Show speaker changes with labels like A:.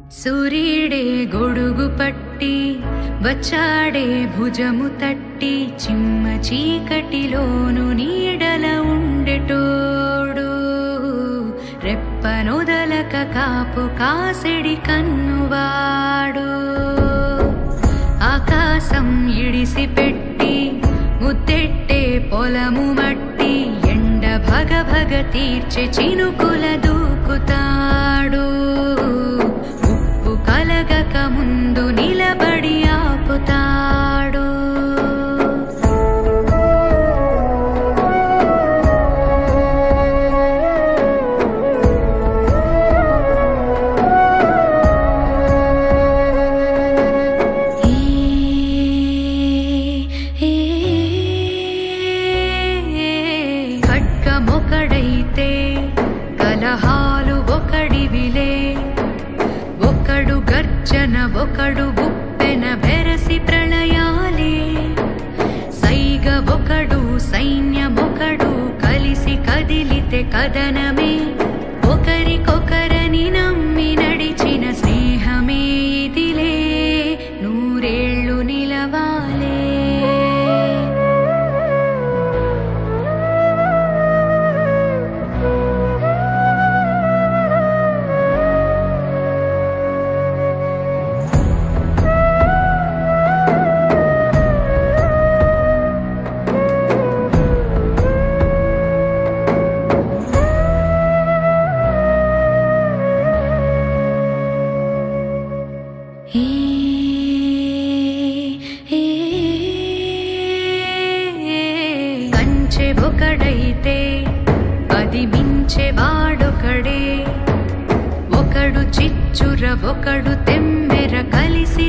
A: సూర్యుడే గొడుగు పట్టి వచ్చాడే భుజము తట్టి చిమ్మ చీకటిలోను నీడల ఉండెటోడు రెప్పనొదలక కాపు కాసిడి కన్నువాడు ఆకాశం ఇడిసి పెట్టి ముద్దెట్టే పొలము మట్టి ఎండ భగ భగ తీర్చే చినుకుల దూకుతాడు ఉప్పు కలగక ముందు నిలబడి ఆపుతాడు ఖడ్గమొకడైతే కలహాలు ఒకడివిలే ఒకడు గర్జన ఒకడు ఉప్పెన బెరసి ప్రళయాలే సైగ ఒకడు సైన్యమొకడు కలిసి కదిలితే కదనమే ఒకరికొకరని నమ్మి నడిచిన స్నేహమే ఇదిలే నూరేళ్ళు నిలవాలే ఏ ఏ కంచె ఒకడైతే అది మించె వాడొకడే ఒకడు చిచ్చుర ఒకడు తెమ్మెర కలిసి